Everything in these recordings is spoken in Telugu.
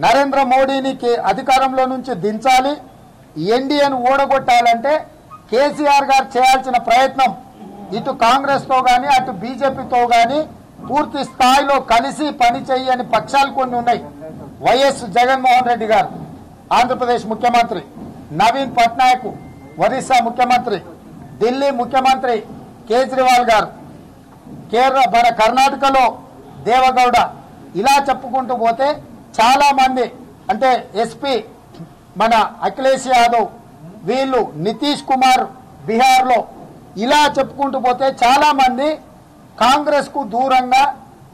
నరేంద్ర మోడీని కే- అధికారంలో నుంచి దించాలి ఎన్డీఏను ఓడగొట్టాలంటే కేసీఆర్ గారు చేయాల్సిన ప్రయత్నం ఇటు కాంగ్రెస్తో కానీ అటు బీజేపీతో కానీ పూర్తి స్థాయిలో కలిసి పని చేయని పక్షాలు కొన్ని ఉన్నాయి వైఎస్ జగన్మోహన్ రెడ్డి గారు ఆంధ్రప్రదేశ్ ముఖ్యమంత్రి నవీన్ పట్నాయక్ ఒరిస్సా ముఖ్యమంత్రి ఢిల్లీ ముఖ్యమంత్రి కేజ్రీవాల్ గారు కేరళ మన కర్ణాటకలో దేవగౌడ ఇలా చెప్పుకుంటూ పోతే చాలా మంది అంటే ఎస్పీ మన అఖిలేష్ యాదవ్ వీళ్ళు నితీష్ కుమార్ బీహార్లో ఇలా చెప్పుకుంటూ పోతే చాలా మంది కాంగ్రెస్ కు దూరంగా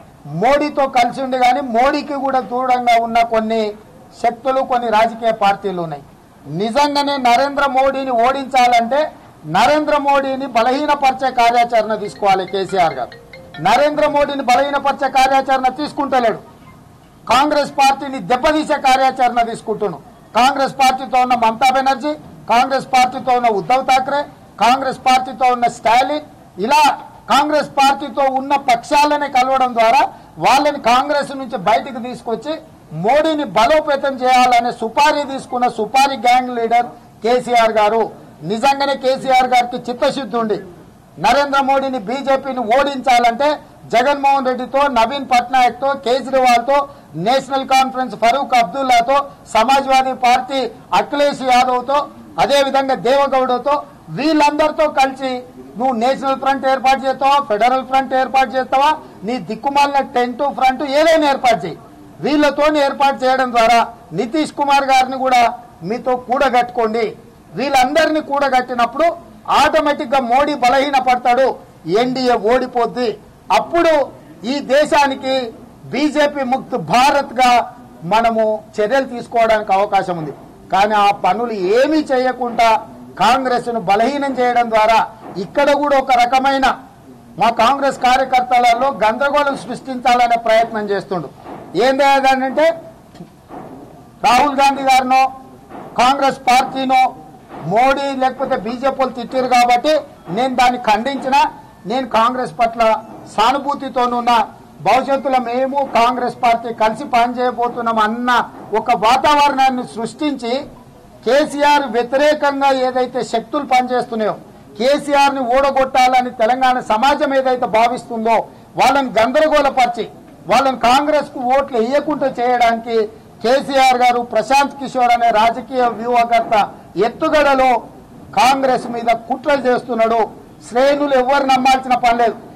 మోడీతో కలిసి ఉండి కానీ మోడీకి కూడా దూరంగా ఉన్న కొన్ని శక్తులు కొన్ని రాజకీయ పార్టీలు ఉన్నాయి నిజంగానే నరేంద్ర మోడీని ఓడించాలంటే నరేంద్ర మోడీని బలహీనపరిచే కార్యాచరణ తీసుకోవాలి కేసీఆర్ గారు నరేంద్ర మోడీని బలహీనపరిచే కార్యాచరణ తీసుకుంటలేడు కాంగ్రెస్ పార్టీని దెబ్బతీసే కార్యాచరణ తీసుకుంటున్నాం కాంగ్రెస్ పార్టీతో ఉన్న మమతా బెనర్జీ కాంగ్రెస్ పార్టీతో ఉన్న ఉద్ధవ్ ఠాక్రే కాంగ్రెస్ పార్టీతో ఉన్న స్టాలిన్ ఇలా కాంగ్రెస్ పార్టీతో ఉన్న పక్షాలనే కలవడం ద్వారా వాళ్ళని కాంగ్రెస్ నుంచి బయటికి తీసుకొచ్చి మోడీని బలోపేతం చేయాలనే సుపారీ తీసుకున్న సుపారీ గ్యాంగ్ లీడర్ కేసీఆర్ గారు నిజంగానే కేసీఆర్ గారికి చిత్తశుద్ధి ఉంది నరేంద్ర మోడీని బీజేపీని ఓడించాలంటే జగన్మోహన్ రెడ్డితో నవీన్ పట్నాయక్ తో కేజ్రీవాల్ తో నేషనల్ కాన్ఫరెన్స్ ఫరూక్ అబ్దుల్లాతో సమాజ్వాదీ పార్టీ అఖిలేష్ యాదవ్ తో అదే విధంగా దేవగౌడతో వీళ్ళందరితో కలిసి నువ్వు నేషనల్ ఫ్రంట్ ఏర్పాటు చేస్తావా ఫెడరల్ ఫ్రంట్ ఏర్పాటు చేస్తావా నీ దిక్కుమాలిన టెంట్ ఫ్రంట్ ఏదైనా ఏర్పాటు చేయి వీళ్ళతో ఏర్పాటు చేయడం ద్వారా నితీష్ కుమార్ గారిని కూడా మీతో కూడగట్టుకోండి వీళ్ళందరినీ కూడగట్టినప్పుడు ఆటోమేటిక్ గా మోడీ బలహీన పడతాడు ఎన్డీఏ ఓడిపోద్ది అప్పుడు ఈ దేశానికి బీజేపీ ముక్త్ భారత్ గా మనము చర్యలు తీసుకోవడానికి అవకాశం ఉంది కానీ ఆ పనులు ఏమీ చేయకుండా కాంగ్రెస్ ను బలహీనం చేయడం ద్వారా ఇక్కడ కూడా ఒక రకమైన మా కాంగ్రెస్ కార్యకర్తలలో గందరగోళం సృష్టించాలనే ప్రయత్నం చేస్తుండు ఏంటంటే రాహుల్ గాంధీ గారినో కాంగ్రెస్ పార్టీనో మోడీ లేకపోతే బీజేపీ వాళ్ళు తిట్టారు కాబట్టి నేను దాన్ని ఖండించిన నేను కాంగ్రెస్ పట్ల సానుభూతితోనున్న భవిష్యత్తులో మేము కాంగ్రెస్ పార్టీ కలిసి పనిచేయబోతున్నాం అన్న ఒక వాతావరణాన్ని సృష్టించి కేసీఆర్ వ్యతిరేకంగా ఏదైతే శక్తులు పనిచేస్తున్నాయో కేసీఆర్ ని ఓడగొట్టాలని తెలంగాణ సమాజం ఏదైతే భావిస్తుందో వాళ్ళని గందరగోళపరిచి వాళ్ళని కాంగ్రెస్ కు ఓట్లు వేయకుండా చేయడానికి కేసీఆర్ గారు ప్రశాంత్ కిషోర్ అనే రాజకీయ వ్యూహకర్త ఎత్తుగడలో కాంగ్రెస్ మీద కుట్రలు చేస్తున్నాడు శ్రేణులు ఎవరు నమ్మాల్సిన పని లేదు